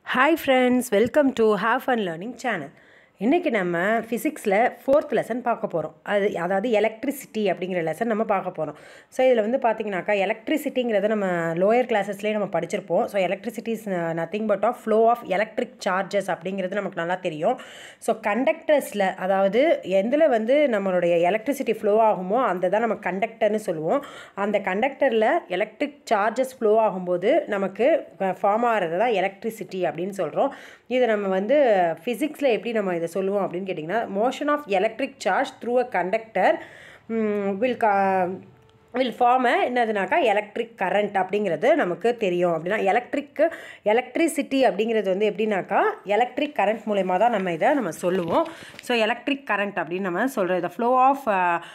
hi friends welcome to have fun learning channel இன்றைக்கி நம்ம ஃபிசிக்ஸில் ஃபோர்த் லெசன் பார்க்க போகிறோம் அது அதாவது எலக்ட்ரிசிட்டி அப்படிங்கிற லெசன் நம்ம பார்க்க போகிறோம் ஸோ இதில் வந்து பார்த்திங்கனாக்கா எலக்ட்ரிசிட்டிங்கிறத நம்ம லோயர் கிளாஸஸ்லேயே நம்ம படிச்சிருப்போம் so electricity is nothing but of flow of electric charges அப்படிங்கிறது நமக்கு நல்லா தெரியும் ஸோ கண்டக்டர்ஸில் அதாவது எந்தில் வந்து நம்மளுடைய எலக்ட்ரிசிட்டி ஃப்ளோ ஆகுமோ அந்த தான் நம்ம கண்டக்டர்னு சொல்லுவோம் அந்த கண்டக்டரில் எலக்ட்ரிக் சார்ஜஸ் ஃப்ளோ ஆகும்போது நமக்கு ஃபார்ம் ஆகிறது தான் எலக்ட்ரிசிட்டி அப்படின்னு சொல்கிறோம் இதை நம்ம வந்து ஃபிசிக்ஸில் எப்படி நம்ம இதை சொல்லுவோம் அப்படின்னு கேட்டிங்கன்னா motion of electric charge through a conductor will கா வில் ஃபார்ம் என்னதுனாக்கா எலக்ட்ரிக் கரண்ட் அப்படிங்கிறது நமக்கு தெரியும் அப்படின்னா எலக்ட்ரிக்கு எலக்ட்ரிசிட்டி அப்படிங்கிறது வந்து எப்படின்னாக்கா எலக்ட்ரிக் கரண்ட் மூலயமா தான் நம்ம இதை நம்ம சொல்லுவோம் ஸோ எலக்ட்ரிக் கரண்ட் அப்படின்னு நம்ம சொல்கிறது ஃப்ளோ ஆஃப்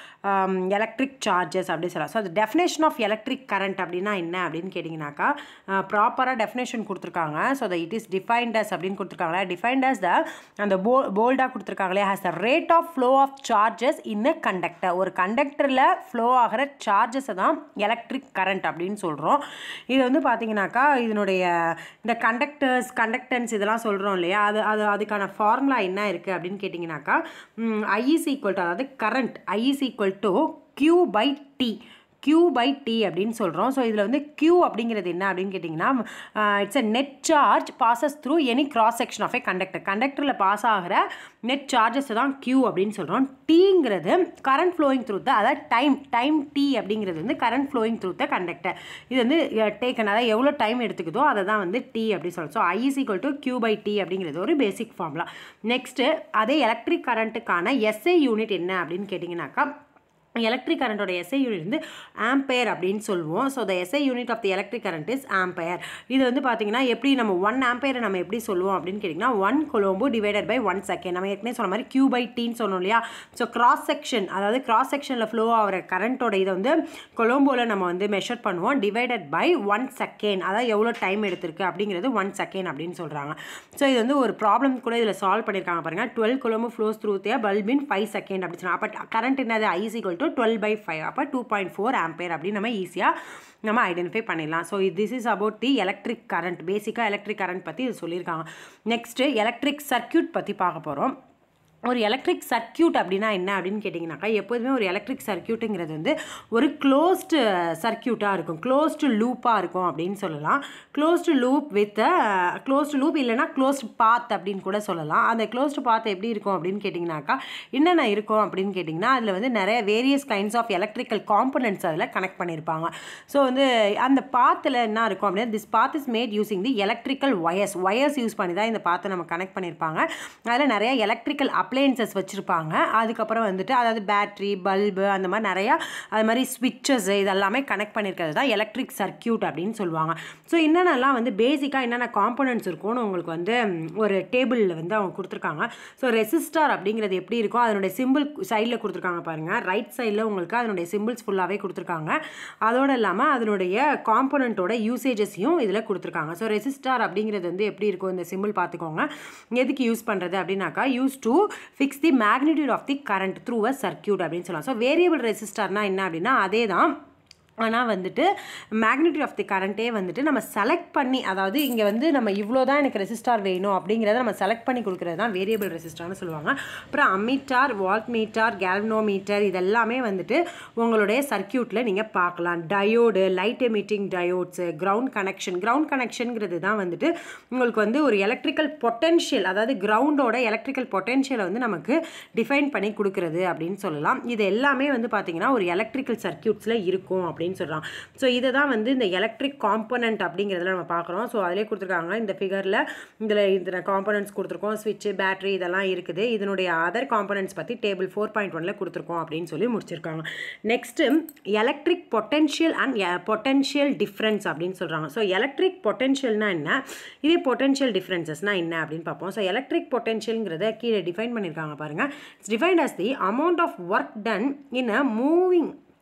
எலக்ட்ரிக் சார்ஜஸ் அப்படின்னு சொல்லலாம் ஸோ அது டெஃபினேஷன் ஆஃப் எலக்ட்ரிக் கரண்ட் அப்படின்னா என்ன அப்படின்னு கேட்டிங்கனாக்கா ப்ராப்பராக டெஃபினேஷன் கொடுத்துருக்காங்க so the it is defined as அப்படின்னு கொடுத்துருக்காங்களே டிஃபைன்ட் அஸ் த அந்த போ போல்டாக கொடுத்துருக்காங்களே has the rate of flow of charges in a conductor ஒரு கண்டக்டரில் ஃப்ளோ ஆகிற சார்ஜஸை தான் எலக்ட்ரிக் கரண்ட் அப்படின்னு சொல்கிறோம் இது வந்து பார்த்தீங்கன்னாக்கா இதனுடைய இந்த கண்டக்டர்ஸ் கண்டக்டன்ஸ் இதெல்லாம் சொல்கிறோம் இல்லையா அது அது அதுக்கான ஃபார்முலா என்ன இருக்குது அப்படின்னு கேட்டிங்கனாக்கா ஐஇஸ் ஈக்குவல் டு அதாவது current I is equal to Q by T Q by T அப்படின்னு சொல்கிறோம் ஸோ இதில் வந்து க்யூ அப்படிங்கிறது என்ன அப்படின்னு கேட்டிங்கன்னா it's a net charge passes through any cross section of a conductor கண்டக்டரில் பாஸ் ஆகிற நெட் சார்ஜஸ் தான் க்யூ அப்படின்னு சொல்கிறோம் டீங்கிறது கரண்ட் ஃப்ளோயிங் த்ரூ த அதாவது டைம் டைம் டி அப்படிங்கிறது வந்து current flowing through the conductor இது வந்து டேக்கன் அதாவது எவ்வளோ டைம் எடுத்துக்குதோ அதை தான் வந்து டி அப்படின்னு சொல்கிறோம் so I is equal to Q by T அப்படிங்கிறது ஒரு பேசிக் ஃபார்முலா நெக்ஸ்ட்டு அதே எலக்ட்ரிக் கரண்ட்டுக்கான எஸ்ஐ யூனிட் என்ன அப்படின்னு கேட்டிங்கனாக்கா எலக்ட்ரிக் கரண்ட்டோட எஸ்ஐ யூனிட் வந்து ஆம்பயர் அப்படின்னு சொல்லுவோம் so the SI unit of the electric current is ampere இது வந்து பார்த்தீங்கன்னா எப்படி நம்ம ஒன் ஆம்பயரை நம்ம எப்படி சொல்லுவோம் அப்படின்னு கேட்டிங்கன்னா one coulomb divided by one second நம்ம ஏற்கனவே சொன்ன மாதிரி கியூ பை டீன்னு சொன்னோம் இல்லையா ஸோ கிராஸ் செக்ஷன் அதாவது கிராஸ் செக்ஷனில் ஃப்ளோ ஆகிற கரண்ட்டோட இதை வந்து கொலோம்போவில் நம்ம வந்து மெஷர் பண்ணுவோம் டிவைடட் பை ஒன் செகண்ட் அதாவது எவ்வளோ டைம் எடுத்திருக்கு அப்படிங்கிறது ஒன் செகண்ட் அப்படின்னு சொல்கிறாங்க ஸோ இது வந்து ஒரு ப்ராப்ளம் கூட இதில் சால்வ் பண்ணியிருக்காங்க பாருங்கள் twelve coulomb flows through the bulb in five second அப்படின்னு சொன்னாங்க அப்போ கரண்ட் என்னது I is equal to twelve by five அப்போ டூ பாயிண்ட் ஃபோர் ஆம்பேர் அப்படின்னு நம்ம ஈஸியாக நம்ம ஐடென்டிஃபை பண்ணிடலாம் so this is about the electric current பேசிக்காக எலக்ட்ரிக் கரண்ட் பற்றி இது சொல்லியிருக்காங்க நெக்ஸ்ட்டு எலக்ட்ரிக் சர்க்கியூட் பற்றி பார்க்க போகிறோம் ஒரு எலக்ட்ரிக் சர்க்கியூட் அப்படின்னா என்ன அப்படின்னு கேட்டிங்கனாக்கா எப்போதுமே ஒரு எலக்ட்ரிக் சர்க்கியூட்டுங்கிறது வந்து ஒரு க்ளோஸ்டு சர்க்கியூட்டாக இருக்கும் க்ளோஸ்டு லூப்பாக இருக்கும் அப்படின்னு சொல்லலாம் closed loop with closed loop இல்லைனா க்ளோஸ்டு பாத் அப்படின்னு கூட சொல்லலாம் அந்த க்ளோஸ்டு பாத் எப்படி இருக்கும் அப்படின்னு கேட்டிங்கனாக்கா என்னென்ன இருக்கும் அப்படின்னு கேட்டிங்கன்னா அதில் வந்து நிறைய various kinds of electrical components அதில் கனெக்ட் பண்ணியிருப்பாங்க ஸோ வந்து அந்த பாத்தில் என்ன இருக்கும் அப்படின்னா this path is made using the electrical wires wires use பண்ணி தான் இந்த பாத்தை நம்ம கனெக்ட் பண்ணியிருப்பாங்க அதில் நிறைய எலக்ட்ரிக்கல் அப்ளையன்சஸ் வச்சுருப்பாங்க அதுக்கப்புறம் வந்துட்டு அதாவது பேட்ரி பல்பு அந்த மாதிரி நிறையா அது மாதிரி ஸ்விட்சஸ் இதெல்லாமே கனெக்ட் பண்ணியிருக்கிறது தான் எலக்ட்ரிக் சர்க்கியூட் அப்படின்னு சொல்லுவாங்க ஸோ என்னென்னலாம் வந்து பேசிக்காக என்னென்ன காம்பனன்ட்ஸ் இருக்கும்னு உங்களுக்கு வந்து ஒரு டேபிளில் வந்து அவங்க கொடுத்துருக்காங்க ஸோ ரெசிஸ்டார் அப்படிங்கிறது எப்படி இருக்கும் அதனுடைய சிம்பிள் சைடில் கொடுத்துருக்காங்க பாருங்கள் ரைட் சைடில் உங்களுக்கு அதனுடைய சிம்பிள்ஸ் ஃபுல்லாகவே கொடுத்துருக்காங்க அதோடு இல்லாமல் அதனுடைய காம்பனண்ட்டோட யூசேஜஸையும் இதில் கொடுத்துருக்காங்க ஸோ ரெசிஸ்டார் அப்படிங்கிறது வந்து எப்படி இருக்கும் இந்த சிம்பிள் பார்த்துக்கோங்க எதுக்கு யூஸ் பண்ணுறது அப்படின்னாக்கா use to fix the magnitude of the current through a circuit அப்படின்னு சொல்லலாம் ஸோ வேரியபிள் ரெசிஸ்டர்னா என்ன அப்படின்னா அதே தான் ஆனால் வந்துட்டு மேக்னிடியூட் ஆஃப் தி கரண்ட்டே வந்துட்டு நம்ம செலக்ட் பண்ணி அதாவது இங்கே வந்து நம்ம இவ்வளோ தான் எனக்கு ரெசிஸ்டார் வேணும் அப்படிங்கிறத நம்ம செலக்ட் பண்ணி கொடுக்குறது தான் வேரியபிள் ரெசிஸ்டார்னு சொல்லுவாங்க அப்புறம் அம்மிட்டார் வால்ட் மீட்டார் கேல்னோமீட்டர் இதெல்லாமே வந்துட்டு உங்களுடைய சர்க்கியூட்டில் நீங்கள் பார்க்கலாம் diode light emitting diodes ground connection ground கனெக்ஷனுங்கிறது தான் வந்துட்டு உங்களுக்கு வந்து ஒரு எலக்ட்ரிக்கல் பொட்டென்ஷியல் அதாவது கிரவுண்டோட எலக்ட்ரிக்கல் பொட்டென்ஷியலை வந்து நமக்கு டிஃபைன் பண்ணி கொடுக்குறது அப்படின்னு சொல்லலாம் இது எல்லாமே வந்து பார்த்திங்கன்னா ஒரு எலக்ட்ரிக்கல் சர்க்கியூட்ஸில் இருக்கும் அப்படின்னு அப்படின்னு சொல்கிறான் ஸோ இதை தான் வந்து இந்த எலக்ட்ரிக் காம்பனண்ட் அப்படிங்கிறதுல நம்ம பார்க்குறோம் ஸோ அதிலே கொடுத்துருக்காங்க இந்த ஃபிகரில் இதில் இந்த காம்பனண்ட்ஸ் கொடுத்துருக்கோம் ஸ்விட்சு பேட்டரி இதெல்லாம் இருக்குது இதனுடைய அதர் காம்பனண்ட்ஸ் பற்றி டேபிள் ஃபோர் பாயிண்ட் ஒனில் கொடுத்துருக்கோம் அப்படின்னு சொல்லி முடிச்சிருக்காங்க next electric potential and potential difference அப்படின்னு சொல்கிறாங்க ஸோ எலக்ட்ரிக் பொட்டென்ஷியல்னா என்ன இதே பொட்டென்ஷியல் டிஃப்ரென்சஸ்னால் என்ன அப்படின்னு பார்ப்போம் ஸோ எலக்ட்ரிக் பொட்டென்ஷியல்ங்கிறத கீழே டிஃபைன் பண்ணியிருக்காங்க பாருங்கள் it's defined as the amount of work done in a moving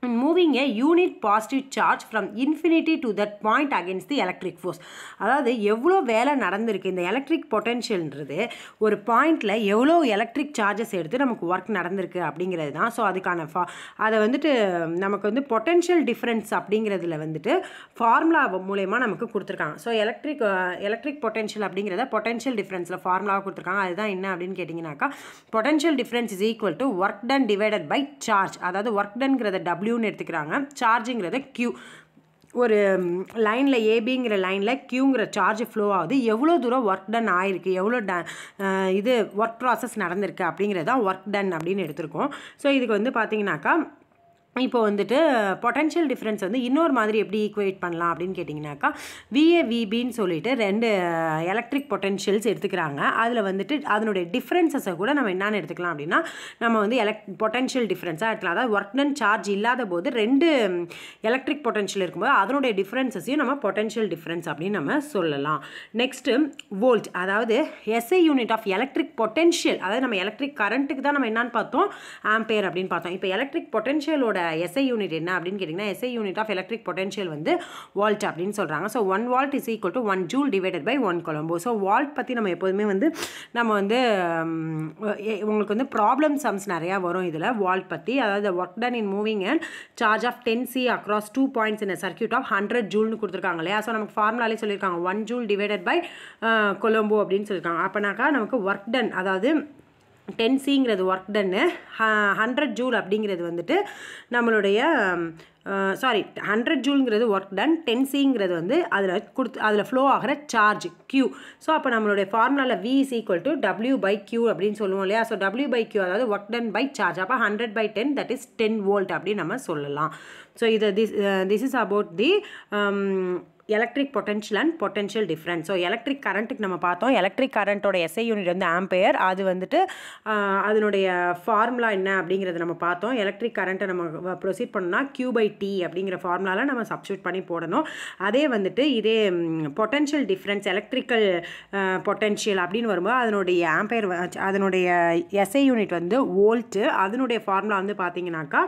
in moving a unit positive charge from infinity to that point against the electric force அதாவது எவ்வளோ வேலை நடந்திருக்கு இந்த எலக்ட்ரிக் பொட்டென்ஷியல்ன்றது ஒரு பாயிண்டில் எவ்வளோ எலக்ட்ரிக் சார்ஜஸ் எடுத்து நமக்கு ஒர்க் நடந்திருக்கு அப்படிங்கிறது தான் ஸோ அதுக்கான ஃபா அதை வந்துட்டு நமக்கு வந்து பொட்டென்ஷியல் டிஃப்ரென்ஸ் அப்படிங்கிறதுல வந்துட்டு ஃபார்முலா மூலயமா நமக்கு கொடுத்துருக்காங்க ஸோ எலக்ட்ரிக் எலக்ட்ரிக் பொட்டென்ஷியல் அப்படிங்கிறத பொட்டென்ஷியல் டிஃப்ரென்ஸில் ஃபார்முலாவாக கொடுத்துருக்காங்க அதுதான் என்ன அப்படின்னு கேட்டிங்கனாக்கா potential difference is equal to work done divided by charge அதாவது ஒர்க் டன்ங்கிறத டபிள்யூன்னு எடுத்துக்கிறாங்க சார்ஜுங்கிறத கியூ ஒரு லைனில் ஏபிங்கிற லைனில் கியூங்கிற சார்ஜ் ஃப்ளோ ஆகுது எவ்வளோ தூரம் ஒர்க் டன் ஆயிருக்கு எவ்வளோ ட இது ஒர்க் ப்ராசஸ் நடந்திருக்கு அப்படிங்கிறது தான் ஒர்க் டன் அப்படின்னு எடுத்திருக்கோம் ஸோ இதுக்கு வந்து பார்த்தீங்கன்னாக்கா இப்போ வந்துட்டு பொட்டென்ஷியல் டிஃப்ரென்ஸ் வந்து இன்னொரு மாதிரி எப்படி ஈக்குவேட் பண்ணலாம் அப்படின்னு கேட்டிங்கனாக்கா விஏ விபின்னு சொல்லிட்டு ரெண்டு எலக்ட்ரிக் பொட்டென்ஷியல்ஸ் எடுத்துக்கிறாங்க அதில் வந்துட்டு அதனுடைய டிஃப்ரென்சஸை கூட நம்ம என்னென்னு எடுத்துக்கலாம் அப்படின்னா நம்ம வந்து எலக்ட் பொட்டென்ஷியல் டிஃப்ரென்ஸாக எடுக்கலாம் அதாவது ஒர்க் டன் சார்ஜ் இல்லாத போது ரெண்டு எலக்ட்ரிக் பொட்டென்ஷியல் இருக்கும்போது அதனுடைய டிஃப்ரென்சஸையும் நம்ம பொட்டென்ஷியல் டிஃப்ரென்ஸ் அப்படின்னு நம்ம சொல்லலாம் நெக்ஸ்ட்டு வோல்ட் அதாவது SI unit of electric potential அதாவது நம்ம எலக்ட்ரிக் கரண்ட்டுக்கு தான் நம்ம என்னன்னு பார்த்தோம் ஆம்பேர் அப்படின்னு பார்த்தோம் இப்போ எலக்ட்ரிக் பொட்டென்ஷியலோட எஸ்ஐ யூனிட் என்ன அப்படின்னு கேட்டிங்கன்னா SI unit of electric potential வந்து வால்ட் அப்படின்னு சொல்கிறாங்க so one volt is equal to one joule divided by one coulomb so volt பற்றி நம்ம எப்போதுமே வந்து நம்ம வந்து உங்களுக்கு வந்து ப்ராப்ளம் சம்ஸ் நிறையா வரும் இதில் வால்ட் பற்றி அதாவது work done in moving and charge of ten C across two points in circuit of hundred ஜூல்னு கொடுத்துருக்காங்க இல்லையா ஸோ நமக்கு ஃபார்முலாலே சொல்லியிருக்காங்க one joule divided by coulomb அப்படின்னு சொல்லியிருக்காங்க அப்போனாக்கா நமக்கு ஒர்க் டன் அதாவது டென் சிங்கிறது ஒர்க் டன்னு ஹண்ட்ரட் ஜூல் அப்படிங்கிறது வந்துட்டு நம்மளுடைய சாரி ஹண்ட்ரட் ஜூலுங்கிறது ஒர்க் டன் டென் சிங்கிறது வந்து அதில் கொடுத்து அதில் ஃப்ளோ ஆகிற சார்ஜ் கியூ ஸோ அப்போ நம்மளுடைய ஃபார்முலாவில் V is equal to W by Q அப்படின்னு சொல்லுவோம் இல்லையா ஸோ டபிள்யூ பை கியூ அதாவது ஒர்க் டன் பை சார்ஜ் அப்போ hundred by ten that is ten volt அப்படின்னு நம்ம சொல்லலாம் ஸோ இது this this is about the electric potential and potential difference so electric கரண்ட்டுக்கு நம்ம பார்த்தோம் எலக்ட்ரிக் கரண்ட்டோட எஸ்ஐ யூனிட் வந்து ஆம்பையர் அது வந்துட்டு அதனுடைய ஃபார்முலா என்ன அப்படிங்கிறத நம்ம பார்த்தோம் எலக்ட்ரிக் கரண்ட்டை நம்ம ப்ரொசீட் பண்ணோம்னா கியூ பை டி அப்படிங்கிற ஃபார்முலாவில் நம்ம சப்ஸ்டியூட் பண்ணி போடணும் அதே வந்துட்டு இதே பொட்டென்ஷியல் டிஃப்ரென்ஸ் எலக்ட்ரிக்கல் பொட்டென்ஷியல் அப்படின்னு வரும்போது அதனுடைய ஆம்பையர் அதனுடைய எஸ்ஐ யூனிட் வந்து வோல்ட்டு அதனுடைய ஃபார்முலா வந்து பார்த்தீங்கன்னாக்கா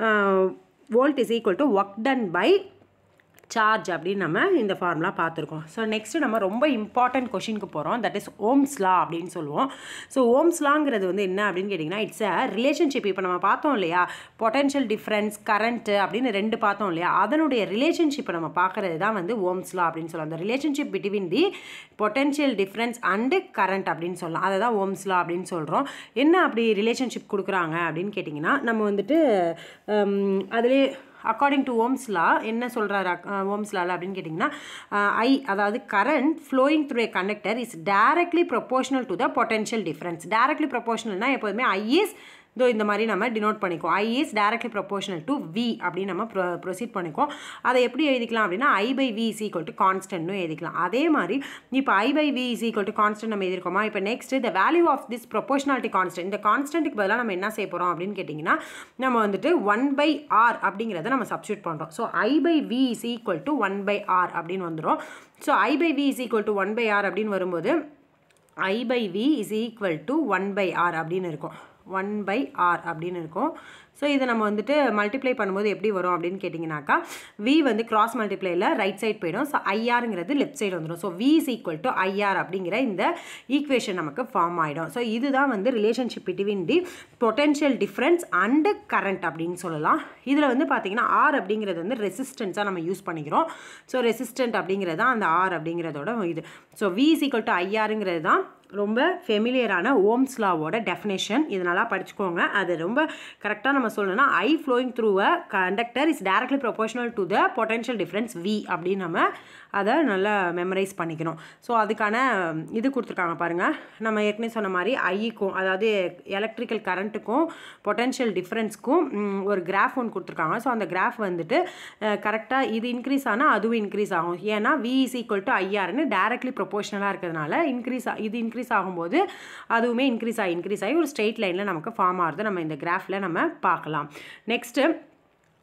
volt is equal to work done by charge அப்படின்னு நம்ம இந்த ஃபார்முலா பார்த்துருக்கோம் ஸோ நெக்ஸ்ட்டு நம்ம ரொம்ப இம்பார்ட்டன்ட் கொஷினுக்கு போகிறோம் தட் இஸ் ஓம்ஸ் லா அப்படின்னு சொல்லுவோம் ஸோ ஓம்ஸ் லாங்கிறது வந்து என்ன அப்படின்னு கேட்டிங்கன்னா இட்ஸ் அ ரிலேஷன்ஷிப் இப்போ நம்ம பார்த்தோம் இல்லையா பொட்டென்ஷியல் டிஃப்ரென்ஸ் கரண்ட்டு அப்படின்னு ரெண்டு பார்த்தோம் இல்லையா அதனுடைய ரிலேஷன்ஷிப்பை நம்ம பார்க்குறது தான் வந்து ஓம்ஸ் லா அப்படின்னு சொல்லலாம் அந்த relationship between the potential difference and current அப்படின்னு சொல்லலாம் அதை தான் ஓம்ஸ் லா அப்படின்னு சொல்கிறோம் என்ன அப்படி ரிலேஷன்ஷிப் கொடுக்குறாங்க அப்படின்னு கேட்டிங்கன்னா நம்ம வந்துட்டு அதிலே அக்கார்டிங் டு ஓம்ஸ் லா என்ன சொல்கிறாரு ஓம்ஸ் லாவில் அப்படின்னு கேட்டிங்கன்னா ஐ அதாவது current flowing through a conductor is directly proportional to the potential difference directly ப்ரொபோஷனல்னா எப்போதுமே ஐ இஸ் இதோ இந்த மாதிரி நம்ம டினோட் பண்ணிக்குவோம் I is directly proportional to V அப்படின்னு நம்ம ப்ரொ ப்ரொசீட் பண்ணிக்குவோம் அதை எப்படி எழுதிக்கலாம் அப்படின்னா I by V is equal to கான்ஸ்டன்ட்னு எழுதிக்கலாம் அதே மாதிரி இப்போ I by V is equal to constant நம்ம எழுதிருக்கோமா இப்போ next the value of this proportionality constant இந்த கான்ஸ்டன்ட்டுக்கு பதிலாக நம்ம என்ன செய்ய போகிறோம் அப்படின்னு கேட்டிங்கன்னா நம்ம வந்துட்டு ஒன் பை ஆர் அப்படிங்கிறத நம்ம சப்ஸ்டியூட் பண்ணுறோம் so I by V is equal to one by R அப்படின்னு வந்துடும் so I by V is equal to one by R அப்படின்னு வரும்போது I by V is equal to one by R அப்படின்னு இருக்கும் one by R அப்படின்னு இருக்கும் so இதை நம்ம வந்துட்டு மல்டிப்ளை பண்ணும்போது எப்படி வரும் அப்படின்னு கேட்டிங்கனாக்கா வி வந்து கிராஸ் மல்டிப்ளையில் ரைட் சைட் போயிடும் ஸோ ஐஆருங்கிறது லெஃப்ட் சைடு வந்துடும் so V is equal to IR அப்படிங்கிற இந்த ஈக்குவேஷன் நமக்கு ஃபார்ம் ஆகிடும் ஸோ இதுதான் வந்து relationship between the potential difference and current அப்படின்னு சொல்லலாம் இதில் வந்து பார்த்திங்கன்னா ஆர் அப்படிங்கிறது வந்து ரெசிஸ்டன்ஸாக நம்ம யூஸ் பண்ணிக்கிறோம் ஸோ ரெசிஸ்டன்ட் அப்படிங்கிறது தான் அந்த ஆர் அப்படிங்கிறதோட இது so V is equal to ஐஆருங்கிறது தான் ரொம்ப ஃபெமிலியரான ஓம்ஸ் லாவோட டெஃபினேஷன் இது நல்லா படிச்சுக்கோங்க அது ரொம்ப கரெக்டாக நம்ம சொல்லணும்னா I flowing through a conductor is directly proportional to the potential difference V அப்படின்னு நம்ம அதை நல்லா மெமரைஸ் பண்ணிக்கணும் ஸோ அதுக்கான இது கொடுத்துருக்காங்க பாருங்கள் நம்ம ஏற்கனவே சொன்ன மாதிரி ஐக்கும் அதாவது எலக்ட்ரிக்கல் கரண்ட்டுக்கும் பொட்டென்ஷியல் டிஃப்ரென்ஸ்க்கும் ஒரு கிராஃப் ஒன்று கொடுத்துருக்காங்க ஸோ அந்த கிராஃப் வந்துட்டு கரெக்டாக இது இன்க்ரீஸ் ஆனால் அதுவும் இன்க்ரீஸ் ஆகும் ஏன்னா வி இஸ் ஈக்குவல் டு ஐஆர்னு டேரக்ட்லி ப்ரொபோஷனலாக இருக்கிறதுனால இன்க்ரீஸ் இது இன்க்ரீஸ் ஆகும்போது அதுவுமே இன்க்ரீஸ் ஆகி இன்க்ரீஸ் ஆகி ஒரு ஸ்ட்ரெயிட் லைனில் நமக்கு ஃபார்ம் ஆகுறது நம்ம இந்த கிராஃபில் நம்ம பார்க்கலாம் next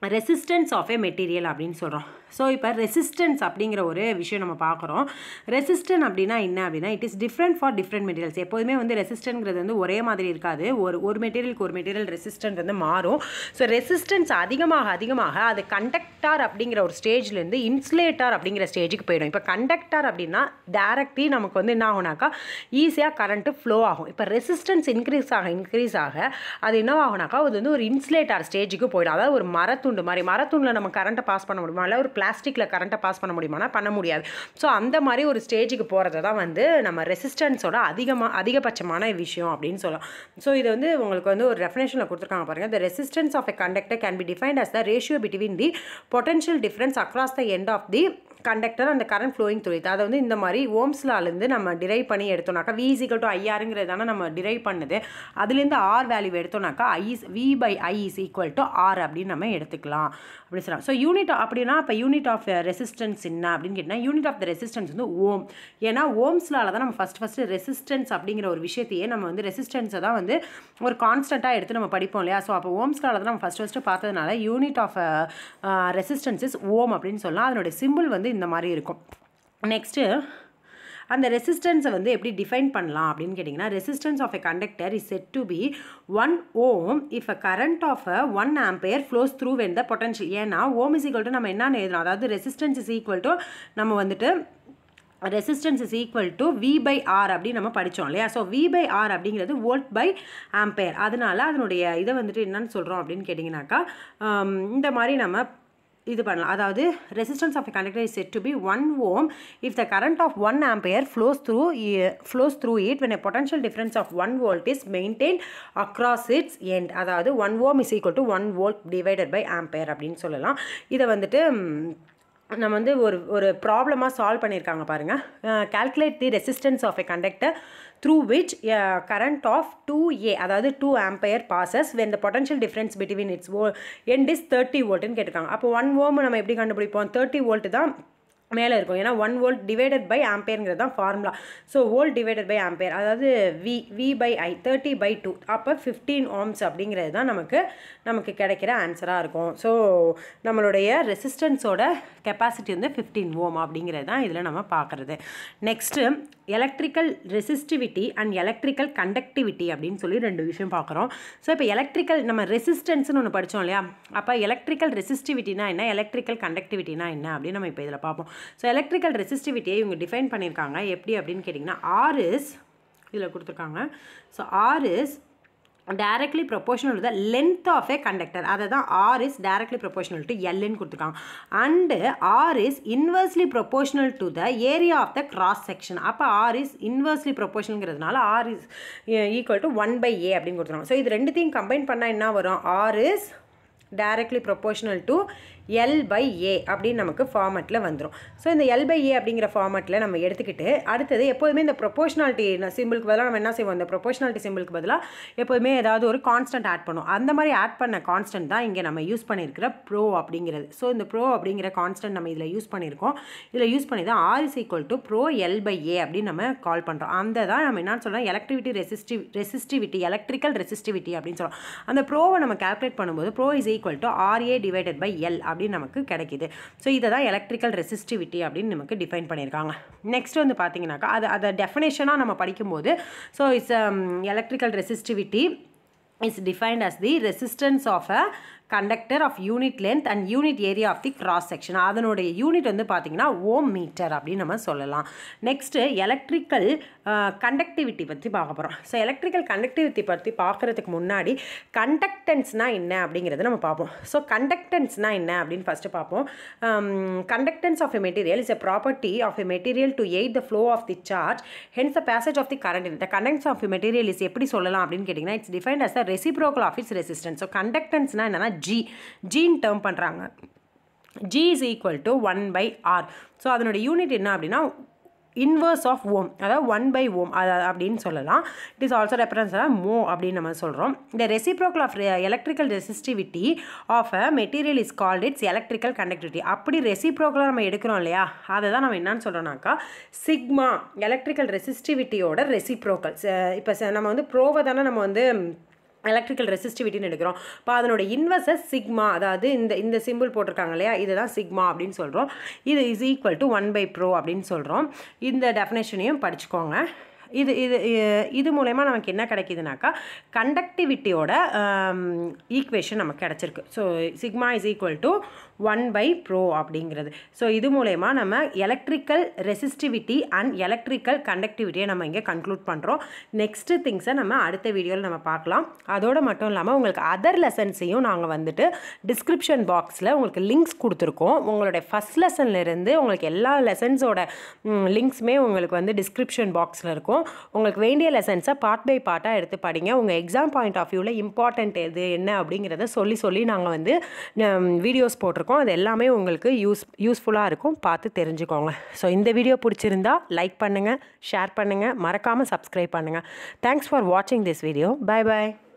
resistance of a material அப்படின்னு சொல்கிறோம் ஸோ இப்போ ரெசிஸ்டன்ஸ் அப்படிங்கிற ஒரு விஷயம் நம்ம பார்க்குறோம் ரெசிஸ்டன் அப்படின்னா என்ன அப்படின்னா it is different for different materials எப்போதுமே வந்து ரெசிஸ்டன்ங்கிறது வந்து ஒரே மாதிரி இருக்காது ஒரு ஒரு மெட்டீரியலுக்கு ஒரு மெட்டீரியல் ரெசிஸ்டன்ட் வந்து மாறும் ஸோ ரெசிஸ்டன்ஸ் அதிகமாக அதிகமாக அது கண்டக்டார் அப்படிங்கிற ஒரு ஸ்டேஜ்லேருந்து இன்சுலேட்டார் அப்படிங்கிற ஸ்டேஜுக்கு போயிடும் இப்போ கண்டக்டார் அப்படின்னா டேரக்ட்லி நமக்கு வந்து என்ன ஆகுனாக்கா ஈஸியாக கரண்ட்டு ஃப்ளோ ஆகும் இப்போ ரெசிஸ்டன்ஸ் இன்க்ரீஸ் ஆக இன்க்ரீஸ் ஆக அது என்ன ஆகுனாக்கா அது வந்து ஒரு இன்சுலேட்டார் ஸ்டேஜுக்கு போயிடும் அதாவது ஒரு மரத்துண்டு மாதிரி மரத்துண்டில் நம்ம கரண்ட்டை பாஸ் பண்ண முடியுமா இல்லை ஒரு பிளாஸ்டிக்கில் கரண்ட்டை பாஸ் பண்ண முடியுமானா பண்ண முடியாது ஸோ அந்த மாதிரி ஒரு ஸ்டேஜுக்கு போகிறது தான் வந்து நம்ம ரெசிஸ்டன்ஸோட அதிகமாக அதிகபட்சமான விஷயம் அப்படின்னு சொல்லலாம் ஸோ இது வந்து உங்களுக்கு வந்து ஒரு ரெஃபனேஷனில் கொடுத்துருக்காங்க பாருங்கள் the resistance of a conductor can be defined as the ratio between the potential difference across the end of the conductor அந்த கரண்ட் ஃப்ளோயிங் த்ரூ அதை வந்து இந்த மாதிரி ஓம்ஸ்லாலேருந்து நம்ம டிரைவ் பண்ணி எடுத்தோம்னாக்கா வி இசிக்கல் டு ஐஆருங்கிறது தானே நம்ம டிரைவ் பண்ணுது அதுலேருந்து ஆர் வேல்யூ எடுத்தோம்னாக்கா I is V by I is equal to R அப்படின்னு நம்ம எடுத்துக்கலாம் அப்படின்னு சொல்லலாம் ஸோ யூனிட் அப்படின்னா இப்போ யூனிட் ஆஃப் ரெசிஸ்டன்ஸ் என்ன அப்படின்னு கேட்டால் யூனிட் ஆஃப் த ரெசிஸ்டன்ஸ் வந்து ஓம் ஏன்னா ஓம்ஸ்லால தான் நம்ம ஃபஸ்ட் ஃபஸ்ட்டு ரெசிஸ்டன்ஸ் அப்படிங்கிற ஒரு விஷயத்தையே நம்ம வந்து ரெசிஸ்டன்ஸை தான் வந்து ஒரு கான்ஸ்டண்ட்டாக எடுத்து நம்ம படிப்போம் இல்லையா ஸோ அப்போ ஓம்ஸ்லால தான் நம்ம ஃபஸ்ட் ஃபஸ்ட்டு பார்த்ததுனால unit of resistance is ohm அப்படின்னு சொல்லலாம் அதனுடைய சிம்பிள் வந்து இந்த மாதிரி இருக்கும் நெக்ஸ்ட்டு அந்த ரெசிஸ்டன்ஸை வந்து எப்படி டிஃபைன் பண்ணலாம் அப்படின்னு கேட்டிங்கன்னா resistance of a conductor is set to be one ohm if a current of a one ampere flows through when the potential ஏன்னா ஓம் இஸ் ஈக்குவல் டு நம்ம என்ன எழுதணும் அதாவது ரெசிஸ்டன்ஸ் இஸ் ஈக்குவல் டு நம்ம வந்துட்டு resistance is equal to V by R அப்படின்னு நம்ம படித்தோம் இல்லையா ஸோ வி பை ஆர் அப்படிங்கிறது வோல்ட் பை ஆம்பையர் அதனால அதனுடைய இதை வந்துட்டு என்னன்னு சொல்கிறோம் அப்படின்னு கேட்டிங்கனாக்கா இந்த மாதிரி நம்ம இது பண்ணலாம் அதாவது resistance of conductor is set to be one ohm if the current of one ampere flows through flows through it when a potential difference of one volt is maintain across its end அதாவது one ohm is equal to one volt divided by ampere அப்படின்னு சொல்லலாம் இதை வந்துட்டு நம்ம வந்து ஒரு ஒரு ப்ராப்ளமாக சால்வ் பண்ணியிருக்காங்க பாருங்கள் calculate the resistance of a conductor through which current of two A அதாவது two ampere passes when the potential difference between its o end is thirty வோல்ட்டுன்னு கேட்டிருக்காங்க அப்போ ஒன் ஓம் நம்ம எப்படி கண்டுபிடிப்போம் தேர்ட்டி வோல்ட் தான் மேலே இருக்கும் ஏன்னா ஒன் வோல்ட் டிவைடட் பை ஆம்பேருங்கிறது தான் formula so volt divided by ampere அதாவது V V by I thirty by two அப்போ ஃபிஃப்டீன் ஓம்ஸ் அப்படிங்கிறது தான் நமக்கு நமக்கு கிடைக்கிற ஆன்சராக இருக்கும் ஸோ நம்மளுடைய ரெசிஸ்டன்ஸோட கெப்பாசிட்டி வந்து ஃபிஃப்டீன் ஓம் அப்படிங்கிறது தான் இதில் நம்ம பார்க்குறது next electrical resistivity and electrical conductivity அப்படின்னு சொல்லி ரெண்டு விஷயம் பார்க்குறோம் ஸோ இப்போ எலக்ட்ரிக்கல் நம்ம ரெசிஸ்டன்ஸ்னு ஒன்று படித்தோம் இல்லையா அப்போ எலக்ட்ரிக்கல் ரெசிஸ்டிவிட்டினா என்ன எலக்ட்ரிக்கல் கண்டக்டிவிட்டினா என்ன அப்படின்னு நம்ம இப்போ இதில் பார்ப்போம் ஸோ எலக்ட்ரிக்கல் ரெசிஸ்டிவிட்டியை இவங்க டிஃபைன் பண்ணியிருக்காங்க எப்படி அப்படின்னு கேட்டிங்கன்னா ஆர் இஸ் இதில் கொடுத்துருக்காங்க so R is directly proportional to the length of a conductor அதை தான் R is directly proportional to L ன்னு கொடுத்துருக்காங்க and R is inversely proportional to the area of the cross section அப்போ R is inversely proportionalங்கிறதுனால R is equal to 1 by A அப்படின்னு கொடுத்துருக்காங்க so இது ரெண்டுத்தையும் combine பண்ணால் என்ன வரும் R is directly proportional to L by A அப்படின்னு நமக்கு ஃபார்மெட்டில் வந்துடும் ஸோ இந்த எல் பை ஏ அப்படிங்கிற ஃபார்மெட்டில் நம்ம எடுத்துக்கிட்டு அடுத்தது எப்போதுமே இந்த ப்ரொபோஷனாலிட்டி சிம்பிளுக்கு பதிலாக நம்ம என்ன செய்வோம் இந்த ப்ரொபோஷனாலிட்டி சிம்பிளுக்கு பதிலாக எப்போதுமே ஏதாவது ஒரு கான்ஸ்டன்ட் ஆட் பண்ணும் அந்த மாதிரி ஆட் பண்ண கான்ஸ்டன்ட் தான் இங்கே நம்ம யூஸ் பண்ணியிருக்கிற ப்ரோ அப்படிங்கிறது ஸோ இந்த ப்ரோ அப்படிங்கிற கான்ஸ்டன்ட் நம்ம இதில் யூஸ் பண்ணியிருக்கோம் இதில் யூஸ் பண்ணி தான் R is equal to rho L by A அப்படின்னு நம்ம கால் பண்ணுறோம் அந்த தான் நம்ம என்னன்னு சொல்கிறோம் electricity resistive resistivity electrical resistivity அப்படின்னு சொல்கிறோம் அந்த ப்ரோவை நம்ம கால்குலேட் பண்ணும்போது rho is equal to RA divided by L அப்படின்னு நமக்கு கிடைக்கிது ஸோ இதை தான் எலக்ட்ரிக்கல் ரெசிஸ்டிவிட்டி அப்படின்னு நமக்கு டிஃபைன் பண்ணியிருக்காங்க நெக்ஸ்ட் வந்து பார்த்தீங்கன்னாக்கா அது அதை டெஃபினேஷனாக நம்ம படிக்கும்போது so its electrical resistivity is defined as the resistance of a conductor of unit length and unit area of the cross section அதனுடைய யூனிட் வந்து பார்த்தீங்கன்னா ஓம் மீட்டர் அப்படின்னு நம்ம சொல்லலாம் நெக்ஸ்ட்டு எலக்ட்ரிக்கல் கண்டக்டிவிட்டி பற்றி பார்க்க போகிறோம் ஸோ எலக்ட்ரிக்கல் கண்டக்டிவிட்டி பற்றி பார்க்குறதுக்கு முன்னாடி கண்டக்டன்ஸ்னால் என்ன அப்படிங்கிறத நம்ம பார்ப்போம் ஸோ கண்டக்டன்ஸ்னால் என்ன அப்படின்னு ஃபஸ்ட்டு பார்ப்போம் conductance of a material is a property of a material to aid the flow of the charge hence the passage of the current இந்த conductance of a material is எப்படி சொல்லலாம் அப்படின்னு கேட்டிங்கன்னா it's defined as the reciprocal of its resistance so கண்டக்டன்ஸ்னால் என்னென்னா G ஜின்னு term பண்ணுறாங்க G is equal to one by R so அதனோட யூனிட் என்ன அப்படின்னா இன்வர்ஸ் ஆஃப் ஓம் அதாவது ஒன் பை ஓம் அது அப்படின்னு சொல்லலாம் இட் இஸ் ஆல்சோ ரெஃபரன்ஸ் மோ அப்படின்னு நம்ம சொல்கிறோம் இந்த reciprocal of electrical resistivity of a material is called its electrical conductivity அப்படி ரெசிப்ரோக்கலாக நம்ம எடுக்கிறோம் இல்லையா அதை தான் நம்ம என்னன்னு சொல்கிறோம்னாக்கா சிக்மா எலக்ட்ரிக்கல் ரெசிஸ்டிவிட்டியோட ரெசிப்ரோக்கல் இப்போ நம்ம வந்து ப்ரோவை தானே நம்ம வந்து எலக்ட்ரிக்கல் ரெசிஸ்டிவிட்டின்னு எடுக்கிறோம் இப்போ அதனோட இன்வர்சஸ் சிக்மா அதாவது இந்த இந்த சிம்பிள் போட்டிருக்காங்க இல்லையா இதுதான் சிக்மா அப்படின்னு சொல்கிறோம் இது is equal to one by rho அப்படின்னு சொல்கிறோம் இந்த டெஃபினேஷனையும் படிச்சுக்கோங்க இது இது இ- இது மூலயமா நமக்கு என்ன கிடைக்குதுனாக்கா கண்டக்டிவிட்டியோட ஈக்குவேஷன் நமக்கு கிடச்சிருக்கு so sigma is equal to one by rho அப்படிங்கிறது ஸோ இது மூலயமா நம்ம எலக்ட்ரிக்கல் ரெசிஸ்டிவிட்டி அண்ட் எலக்ட்ரிக்கல் கண்டக்டிவிட்டியை நம்ம இங்கே கன்க்ளூட் பண்ணுறோம் நெக்ஸ்ட்டு திங்ஸை நம்ம அடுத்த வீடியோவில் நம்ம பார்க்கலாம் அதோடு மட்டும் இல்லாமல் உங்களுக்கு அதர் லெசன்ஸையும் நாங்கள் வந்துட்டு டிஸ்கிரிப்ஷன் பாக்ஸில் உங்களுக்கு லிங்க்ஸ் கொடுத்துருக்கோம் உங்களுடைய ஃபஸ்ட் லெசன்லேருந்து உங்களுக்கு எல்லா லெசன்ஸோட லிங்க்ஸுமே உங்களுக்கு வந்து டிஸ்கிரிப்ஷன் பாக்ஸில் இருக்கும் உங்களுக்கு வேண்டிய லெசன்ஸை பார்ட் பை பார்ட்டாக எடுத்து படிங்க உங்கள் எக்ஸாம் பாயிண்ட் ஆஃப் வியூவில் இம்பார்ட்டண்ட் எது என்ன அப்படிங்கிறத சொல்லி சொல்லி நாங்கள் வந்து வீடியோஸ் போட்டிருக்கோம் அது எல்லாமே உங்களுக்கு யூஸ் யூஸ்ஃபுல்லாக இருக்கும் பார்த்து தெரிஞ்சுக்கோங்க ஸோ இந்த வீடியோ பிடிச்சிருந்தா லைக் பண்ணுங்கள் ஷேர் பண்ணுங்கள் மறக்காமல் சப்ஸ்கிரைப் பண்ணுங்கள் தேங்க்ஸ் ஃபார் வாட்சிங் திஸ் வீடியோ பை பை